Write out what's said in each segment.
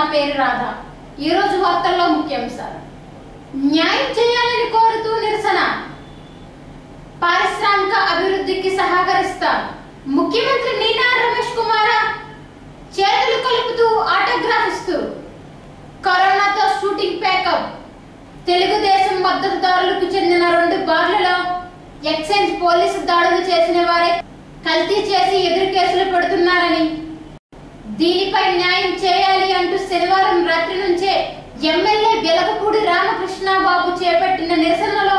పేరు రాధ ఈ రోజు వార్తల్లో ముఖ్యాంశాలు న్యాయం చేయాలని కోరుతూ నిరసన పారిశ్రామిక అభివృద్ధికి సహకరిస్తాం ముఖ్యమంత్రి నీనా రమేష్ కుమార చేతులు కలుపుతూ ఆటోగ్రాఫ్ ఇస్తూ కరోనాతో షూటింగ్ ప్యాకప్ తెలుగుదేశం మద్దతుదారులకు చెందిన రెండు బార్లలో ఎక్సైజ్ పోలీసు దాడులు చేసిన వారే కల్తీ చేసి ఎదురు కేసులు పెడుతున్నారని దీనిపై న్యాయం చేయాలి అంటూ శనివారం రాత్రి నుంచే ఎమ్మెల్యే వెలగపూడి రామకృష్ణబాబు చేపట్టిన నిరసనలో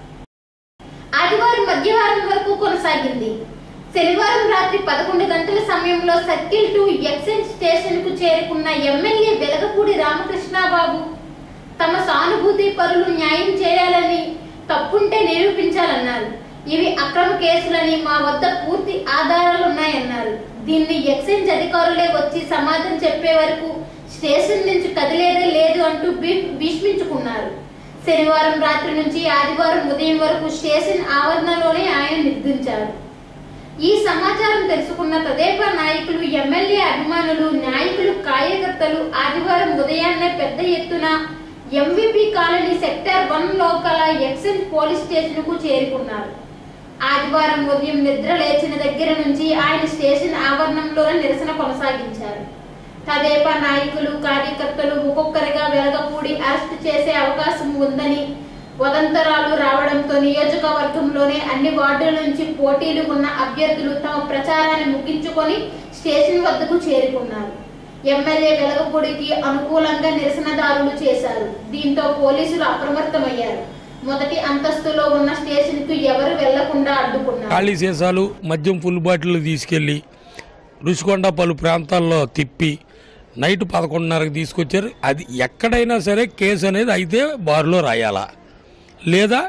ఆదివారం మధ్యవారం వరకు కొనసాగింది శనివారం రాత్రి పదకొండు గంటల సమయంలో సర్కిల్ టు ఎక్సైజ్ స్టేషన్ కు చేరుకున్న ఎమ్మెల్యే వెలగపూడి రామకృష్ణబాబు తమ సానుభూతి పరులు న్యాయం చేయాలని తప్పుంటే నిరూపించాలన్నారు ఇవి అక్రమ కేసులని మా వద్ద పూర్తి ఆధారాలు ఉన్నాయన్నారు దీన్ని ఎక్సైజ్ అధికారులే వచ్చి సమాధానం చెప్పే వరకు స్టేషన్ నుంచి కదిలేదే లేదు అంటూ భీ- భీష్మించుకున్నారు శనివారం రాత్రి నుంచి ఆదివారం ఉదయం వరకు స్టేషన్ ఆవరణలోనే ఆయన నిర్దించారు ఈ సమాచారం తెలుసుకున్న తదేపా నాయకులు ఎమ్మెల్యే అభిమానులు నాయకులు కార్యకర్తలు ఆదివారం ఉదయాన్నే పెద్ద ఎత్తున MVP colony sector one local excise police station కు చేరుకున్నారు ఆదివారం ఉదయం నిద్ర లేచిన దగ్గర నుంచి ఆయన స్టేషన్ ఆవరణంలోనే నిరసన కొనసాగించారు తదేపా నాయకులు కార్యకర్తలు ఒక్కొక్కరిగా వెలగపూడి అరెస్ట్ చేసే అవకాశం ఉందని వదంతరాలు రావడంతో నియోజకవర్గంలోనే అన్ని వార్డుల నుంచి పోటీలు ఉన్న అభ్యర్థులు తమ ప్రచారాన్ని ముగించుకొని స్టేషన్ వద్దకు చేరుకున్నారు ఎమ్మెల్యే వెలగపూడికి అనుకూలంగా నిరసనదారులు చేశారు దీంతో పోలీసులు అప్రమత్తమయ్యారు మొదటి అంతస్తులో ఉన్న స్టేషన్ కు ఎవరు వెళ్లకుండా అడ్డుకున్నారు ఖాళీ సీసాలు మద్యం ఫుల్ బాటిల్ తీసుకెళ్ళి రుషికొండ పలు ప్రాంతాల్లో తిప్పి నైట్ పదకొండున్నరకు తీసుకొచ్చారు అది ఎక్కడైనా సరే కేసు అనేది అయితే బార్లో రాయాలా లేదా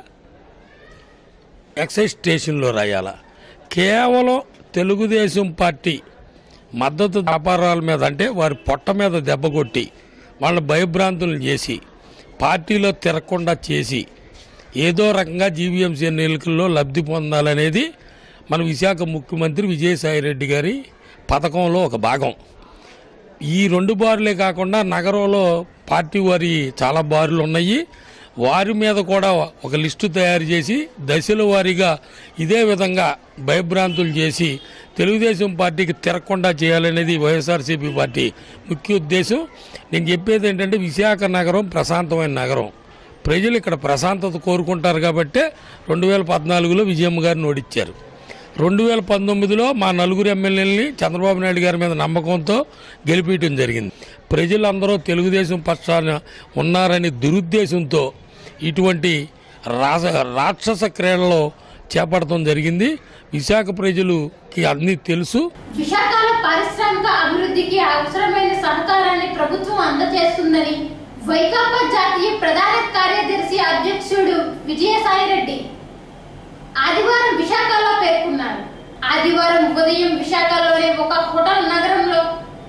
ఎక్సైజ్ స్టేషన్లో రాయాలా కేవలం తెలుగుదేశం పార్టీ మద్దతు వ్యాపారాల మీద అంటే వారి పొట్ట మీద దెబ్బ కొట్టి వాళ్ళ భయభ్రాంతులను చేసి పార్టీలో తిరగకుండా చేసి ఏదో రకంగా జీవీఎంసీ ఎన్నికల్లో లబ్ధి పొందాలనేది మన విశాఖ ముఖ్యమంత్రి విజయసాయిరెడ్డి గారి పథకంలో ఒక భాగం ఈ రెండు బారులే కాకుండా నగరంలో పార్టీ వారి చాలా బారులు ఉన్నాయి వారి మీద కూడా ఒక లిస్టు తయారు చేసి దశల వారీగా ఇదే విధంగా భయభ్రాంతులు చేసి తెలుగుదేశం పార్టీకి తిరగకుండా చేయాలనేది వైఎస్ఆర్సీపీ పార్టీ ముఖ్య ఉద్దేశం నేను చెప్పేది ఏంటంటే విశాఖ నగరం ప్రశాంతమైన నగరం ప్రజలు ఇక్కడ ప్రశాంతత కోరుకుంటారు కాబట్టే రెండు వేల పద్నాలుగులో విజయమ్మ గారిని ఓడించారు రెండు వేల పంతొమ్మిదిలో మా నలుగురు ఎమ్మెల్యేలని చంద్రబాబు నాయుడు గారి మీద నమ్మకంతో గెలిపించడం జరిగింది ప్రజలందరూ తెలుగుదేశం పక్షాన ఉన్నారని దురుద్దేశంతో ఇటువంటి రాస రాక్షస క్రీడలో చేపడటం జరిగింది విశాఖ ప్రజలుకి అన్నీ తెలుసు విశాఖలో పారిశ్రామిక అభివృద్ధికి అవసరమైన సహకారాన్ని ప్రభుత్వం అందజేస్తుందని వైకాపా జాతీయ ప్రధాన కార్యదర్శి అధ్యక్షుడు విజయసాయిరెడ్డి ఆదివారం విశాఖలో పేర్కొన్నారు ఆదివారం ఉదయం విశాఖలోని ఒక హోటల్ నగరంలో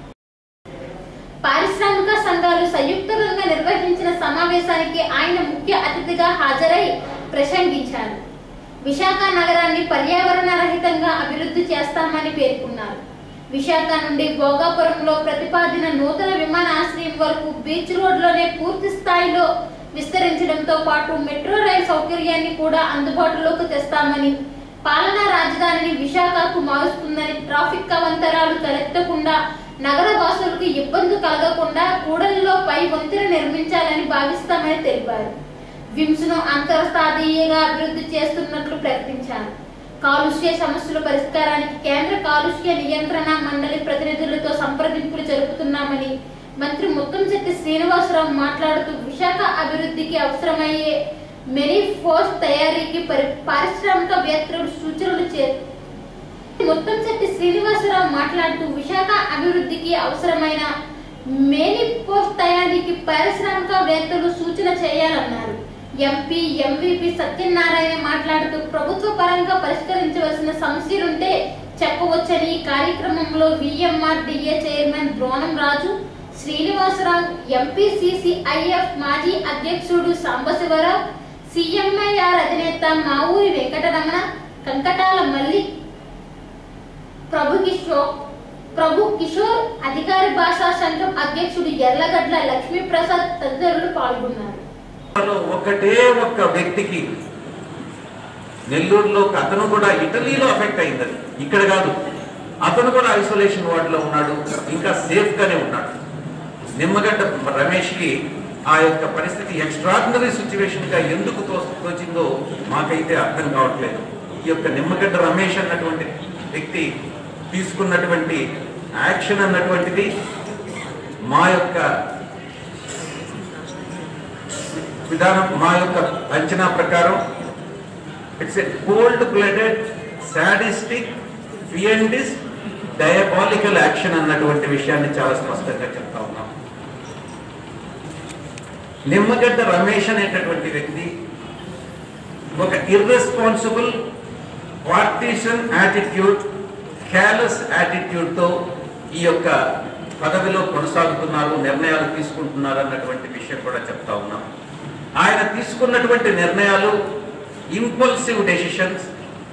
పారిశ్రామిక సంఘాలు సంయుక్తంగా నిర్వహించిన సమావేశానికి ఆయన ముఖ్య అతిథిగా హాజరై ప్రసంగించారు విశాఖ నగరాన్ని పర్యావరణ రహితంగా అభివృద్ధి చేస్తామని పేర్కొన్నారు విశాఖ నుండి భోగాపురంలో ప్రతిపాదిన నూతన విమానాశ్రయం వరకు బీచ్ రోడ్లోనే పూర్తి స్థాయిలో విస్తరించడంతో పాటు మెట్రో రైలు సౌకర్యాన్ని కూడా అందుబాటులోకి తెస్తామని పాలనా రాజధానిని విశాఖకు మారుస్తుందని ట్రాఫిక్ అవంతరాలు తలెత్తకుండా నగర వాసులకు ఇబ్బంది కలగకుండా కూడలిలో పై వంతెన నిర్మించాలని భావిస్తామని తెలిపారు విమ్స్ ను అంతర్స్థాయిగా అభివృద్ధి చేస్తున్నట్లు ప్రకటించారు కాలుష్య సమస్యల పరిష్కారానికి కేంద్ర కాలుష్య నియంత్రణ మండలి ప్రతినిధులతో సంప్రదింపులు జరుపుతున్నామని మంత్రి ముత్తంశెట్టి శ్రీనివాసరావు మాట్లాడుతూ విశాఖ అభివృద్ధికి అవసరమయ్యే మెనీ ఫోర్స్ తయారీకి పరి పారిశ్రామికవేత్తలు సూచనలు చే ముత్తంశెట్టి శ్రీనివాసరావు మాట్లాడుతూ విశాఖ అభివృద్ధికి అవసరమైన మేని పోస్ట్ తయారీకి పారిశ్రామికవేత్తలు సూచన చేయాలన్నారు ఎంపీ ఎంవిపి సత్యనారాయణ మాట్లాడుతూ ప్రభుత్వ పరంగా పరిష్కరించవలసిన సమస్యలుంటే చెప్పవచ్చని ఈ కార్యక్రమంలో VMR DA chairman Dronam Raju Srinivasarao MPCCIF మాజీ అధ్యక్షుడు సాంబశివరావు సిఎంఐఆర్ అధినేత మావూరి వెంకటరమణ కంకటాల మల్లి ప్రభు కిషోర్ ప్రభు కిషోర్ అధికారి భాషా సంఘం అధ్యక్షుడు ఎర్లగడ్ల లక్ష్మీప్రసాద్ తదితరులు పాల్గొన్నారు లో ఒకటే ఒక్క వ్యక్తికి నెల్లూరులో ఒక అతను కూడా ఇటలీలో ఎఫెక్ట్ అయింది అది ఇక్కడ కాదు అతను కూడా ఐసోలేషన్ వార్డులో ఉన్నాడు ఇంకా సేఫ్ గానే ఉన్నాడు నిమ్మగడ్డ రమేష్ కి ఆ యొక్క పరిస్థితి ఎక్స్ట్రాడినరీ సిచ్యువేషన్ గా ఎందుకు తో- తోచిందో మాకైతే అర్థం కావట్లేదు ఈ యొక్క నిమ్మగడ్డ రమేష్ అన్నటువంటి వ్యక్తి తీసుకున్నటువంటి యాక్షన్ అన్నటువంటిది మా యొక్క విధానం మా యొక్క అంచనా ప్రకారం it's a cold blooded sadistic fiendish diabolical action అన్నటువంటి విషయాన్ని చాలా స్పష్టంగా చెప్తా ఉన్నాం నిమ్మగడ్డ రమేష్ అనేటటువంటి వ్యక్తి ఒక ఇర్రెస్పాన్సిబుల్ పార్టీషన్ యాటిట్యూడ్ క్యాలస్ యాటిట్యూడ్తో ఈ యొక్క పదవిలో కొనసాగుతున్నారు నిర్ణయాలు తీసుకుంటున్నారు అన్నటువంటి విషయం కూడా చెప్తా ఉన్నాం ఆయన తీసుకున్నటువంటి నిర్ణయాలు impulsive decisions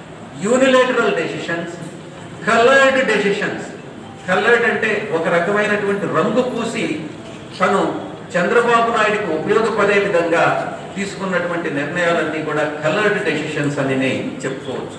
unilateral decisions coloured decisions coloured అంటే ఒక రకమైనటువంటి రంగు పూసి తను చంద్రబాబు నాయుడుకు ఉపయోగపడే విధంగా తీసుకున్నటువంటి నిర్ణయాలన్నీ కూడా కలర్డ్ డెసిషన్స్ అని నేను చెప్పుకోవచ్చు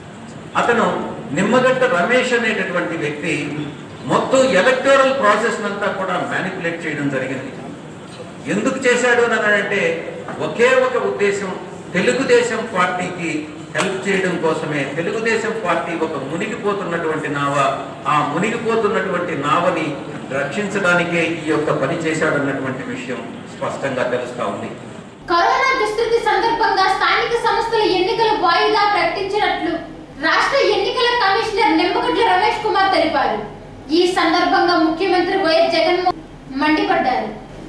అతను నిమ్మగడ్డ రమేష్ అనేటటువంటి వ్యక్తి మొత్తం ఎలక్టోరల్ ప్రాసెస్ అంతా కూడా మ్యానిపులేట్ చేయడం జరిగింది ఎందుకు చేశాడు అని అంటే ఒకే ఒక ఉద్దేశం తెలుగుదేశం పార్టీకి హెల్ప్ చేయడం కోసమే తెలుగుదేశం పార్టీ ఒక మునిగిపోతున్నటువంటి నావ ఆ మునిగిపోతున్నటువంటి నావని రక్షించడానికే ఈ యొక్క పని చేశాడన్నటువంటి విషయం స్పష్టంగా తెలుస్తా ఉంది కరోనా విస్తృతి సందర్భంగా స్థానిక సంస్థల ఎన్నికల వాయిదా ప్రకటించినట్లు రాష్ట్ర ఎన్నికల కమిషనర్ నిమ్మగడ్డ రమేష్ కుమార్ తెలిపారు ఈ సందర్భంగా ముఖ్యమంత్రి వైఎస్ జగన్మోహన్ మండిపడ్డారు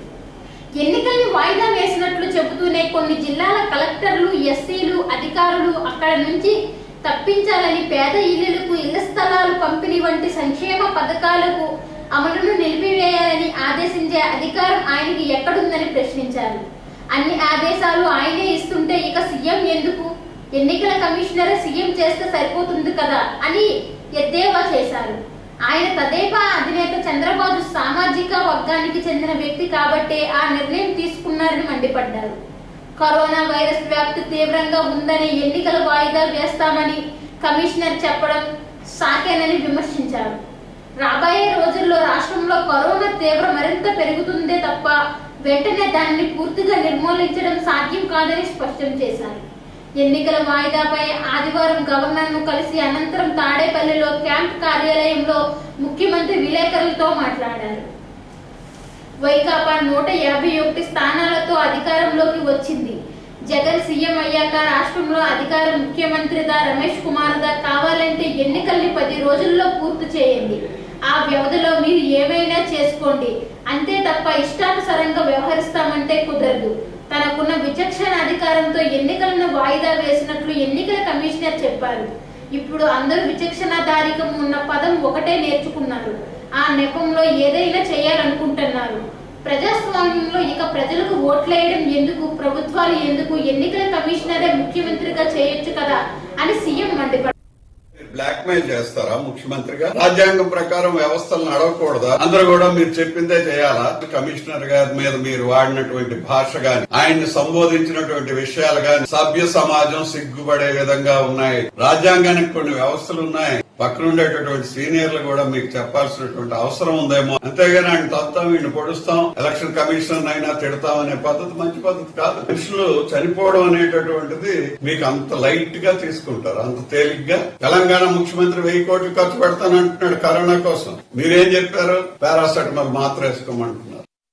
ఎన్నికల్ని వాయిదా వేసినట్లు చెబుతూనే కొన్ని జిల్లాల కలెక్టర్లు ఎస్సీలు అధికారులు అక్కడ నుంచి తప్పించాలని పేద ఇళ్లకు ఇళ్ల స్థలాలు పంపిణీ వంటి సంక్షేమ పథకాలకు అమలును నిలిపివేయాలని ఆదేశించే అధికారం ఆయనకి ఎక్కడుందని ప్రశ్నించారు అన్ని ఆదేశాలు ఆయనే ఇస్తుంటే ఇక సీఎం ఎందుకు ఎన్నికల కమిషనర్ సీఎం చేస్తే సరిపోతుంది కదా అని ఎద్దేవా చేశారు ఆయన తదేపా అధినేత చంద్రబాబు సామాజిక వర్గానికి చెందిన వ్యక్తి కాబట్టే ఆ నిర్ణయం తీసుకున్నారని మండిపడ్డారు కరోనా వైరస్ వ్యాప్తి తీవ్రంగా ఉందని ఎన్నికల వాయిదా వేస్తామని కమిషనర్ చెప్పడం సాకేనని విమర్శించారు రాబోయే రోజుల్లో రాష్ట్రంలో కరోనా తీవ్ర మరింత పెరుగుతుందే తప్ప వెంటనే దానిని పూర్తిగా నిర్మూలించడం సాధ్యం కాదని స్పష్టం చేశారు ఎన్నికల వాయిదాపై ఆదివారం గవర్నర్ను కలిసి అనంతరం తాడేపల్లిలో క్యాంప్ కార్యాలయంలో ముఖ్యమంత్రి విలేకరులతో మాట్లాడారు వైకాపా నూట యాభై ఒకటి స్థానాలతో అధికారంలోకి వచ్చింది జగన్ సీఎం అయ్యాక రాష్ట్రంలో అధికారం ముఖ్యమంత్రిదా రమేష్ కుమార్దా కావాలంటే ఎన్నికల్ని పది రోజుల్లో పూర్తి చేయండి ఆ వ్యవధిలో మీరు ఏమైనా చేసుకోండి అంతే తప్ప ఇష్టానుసారంగా వ్యవహరిస్తామంటే కుదరదు తనకున్న విచక్షణ అధికారంతో ఎన్నికలను వాయిదా వేసినట్లు ఎన్నికల కమిషనర్ చెప్పారు ఇప్పుడు అందరూ విచక్షణాధారికం ఉన్న పదం ఒకటే నేర్చుకున్నారు ఆ నెపంలో ఏదైనా చేయాలనుకుంటున్నారు ప్రజాస్వామ్యంలో ఇక ప్రజలకు ఓట్లేయడం ఎందుకు ప్రభుత్వాలు ఎందుకు ఎన్నికల కమిషనరే ముఖ్యమంత్రిగా చేయొచ్చు కదా అని సీఎం మండిపడ్డారు బ్లాక్ మెయిల్ చేస్తారా ముఖ్యమంత్రిగా రాజ్యాంగం ప్రకారం వ్యవస్థలు నడవకూడదా అందరూ కూడా మీరు చెప్పిందే చేయాలా కమిషనర్ గారి మీద మీరు వాడినటువంటి భాష గాని ఆయన్ని సంబోధించినటువంటి విషయాలు గాని సభ్య సమాజం సిగ్గుపడే విధంగా ఉన్నాయి రాజ్యాంగానికి కొన్ని వ్యవస్థలు ఉన్నాయి పక్కన ఉండేటటువంటి సీనియర్లు కూడా మీకు చెప్పాల్సినటువంటి అవసరం ఉందేమో అంతేగాని ఆయన తొత్తాం వీడిని పొడుస్తాం ఎలక్షన్ కమిషన్ అయినా తిడతాం అనే పద్ధతి మంచి పద్ధతి కాదు మనుషులు చనిపోవడం అనేటటువంటిది మీకు అంత లైట్ గా తీసుకుంటారు అంత తేలిగ్గా తెలంగాణ ముఖ్యమంత్రి వెయ్యి కోట్లు ఖర్చు పెడతానంటున్నాడు కరోనా కోసం మీరేం చెప్పారు పారాసెటమాల్ మాత్ర వేసుకోమంటున్నారు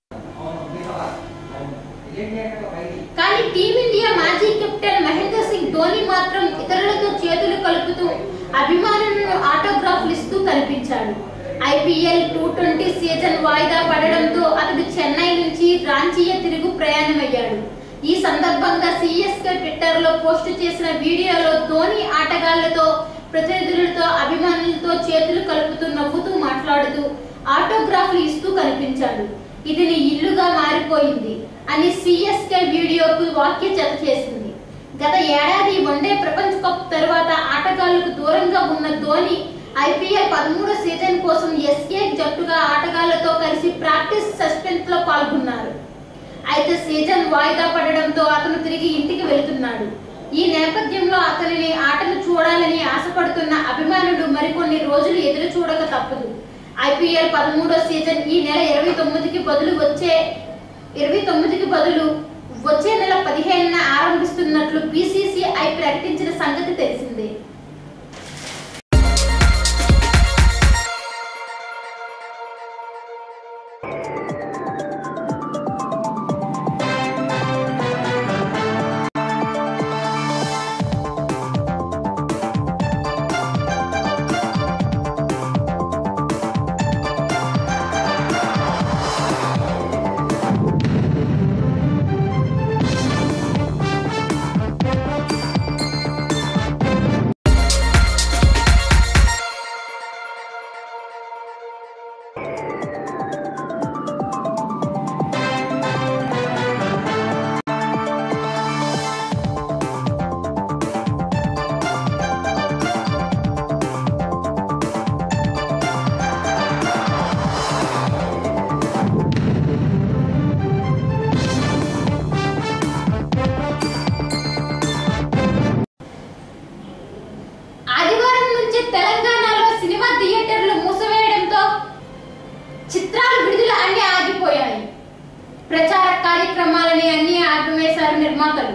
కానీ టీమిండియా మాజీ కెప్టెన్ మహేంద్ర సింగ్ ధోని మాత్రం ఇతరులతో చేతులు కలుపుతూ అభిమానులను ఆటోగ్రాఫ్లు ఇస్తూ కనిపించాడు ఐపీఎల్ టూ ట్వంటీ సీజన్ వాయిదా పడడంతో అతడు చెన్నై నుంచి రాంచీయ తిరుగు ప్రయాణమయ్యాడు ఈ సందర్భంగా సిఎస్కే ట్విట్టర్ లో పోస్ట్ చేసిన వీడియోలో ధోని ఆటగాళ్లతో ప్రతినిధులతో అభిమానులతో చేతులు కలుపుతూ నవ్వుతూ మాట్లాడుతూ ఆటోగ్రాఫ్లు ఇస్తూ కనిపించాడు ఇది నీ ఇల్లుగా మారిపోయింది అని సిఎస్కే వీడియోకు వాక్య జత చేసింది గత ఏడాది వన్డే ప్రపంచ కప్ తర్వాత ఆటగాళ్లకు దూరంగా ఉన్న ధోని ఐపీఎల్ పదమూడో సీజన్ కోసం ఎస్కే జట్టుగా ఆటగాళ్లతో కలిసి ప్రాక్టీస్ సస్పెన్స్ లో పాల్గొన్నారు అయితే సీజన్ వాయిదా పడడంతో అతను తిరిగి ఇంటికి వెళ్తున్నాడు ఈ నేపథ్యంలో అతనిని ఆటను చూడాలని ఆశపడుతున్న అభిమానులు మరికొన్ని రోజులు ఎదురు చూడక తప్పదు ఐపీఎల్ పదమూడో సీజన్ ఈ నెల ఇరవై తొమ్మిదికి బదులు వచ్చే ఇరవై తొమ్మిదికి బదులు వచ్చే నెల పదిహేనున ఆరంభిస్తున్నట్లు బీసీసీఐ ప్రకటించిన సంగతి తెలిసిందే ఆదివారం నుంచి తెలంగాణలో సినిమా థియేటర్లు మూసివేయడంతో చిత్రాలు విడుదల అన్ని ఆగిపోయాయి ప్రచార కార్యక్రమాలని అన్ని ఆపివేశారు నిర్మాతలు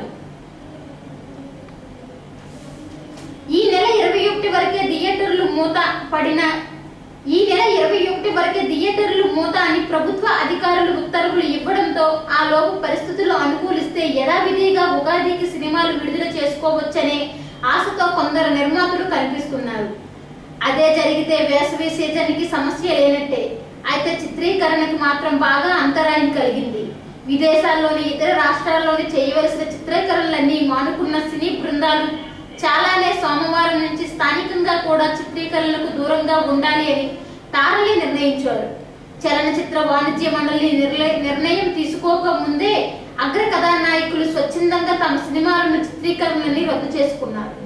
ఈ నెల ఇరవై ఒకటి వరకే థియేటర్లు మూత పడిన ఈ నెల ఇరవై ఒకటి వరకే థియేటర్లు మూత అని ప్రభుత్వ అధికారులు ఉత్తర్వులు ఇవ్వడంతో ఆ లోపు పరిస్థితులు అనుకూలిస్తే యథావిధిగా ఉగాదికి సినిమాలు విడుదల చేసుకోవచ్చనే ఆశతో కొందరు నిర్మాతలు కనిపిస్తున్నారు అదే జరిగితే వేసవి సీజన్ కి సమస్య లేనట్టే అయితే చిత్రీకరణకి మాత్రం బాగా అంతరాయం కలిగింది విదేశాల్లోని ఇతర రాష్ట్రాల్లోని చేయవలసిన చిత్రీకరణలన్నీ మానుకున్న సినీ బృందాలు చాలానే సోమవారం నుంచి స్థానికంగా కూడా చిత్రీకరణలకు దూరంగా ఉండాలి అని తారలే నిర్ణయించారు చలనచిత్ర వాణిజ్య మండలి నిర్లయ- నిర్ణయం తీసుకోక ముందే అగ్ర కథానాయకులు స్వచ్ఛందంగా తమ సినిమాలను చిత్రీకరణలని రద్దు చేసుకున్నారు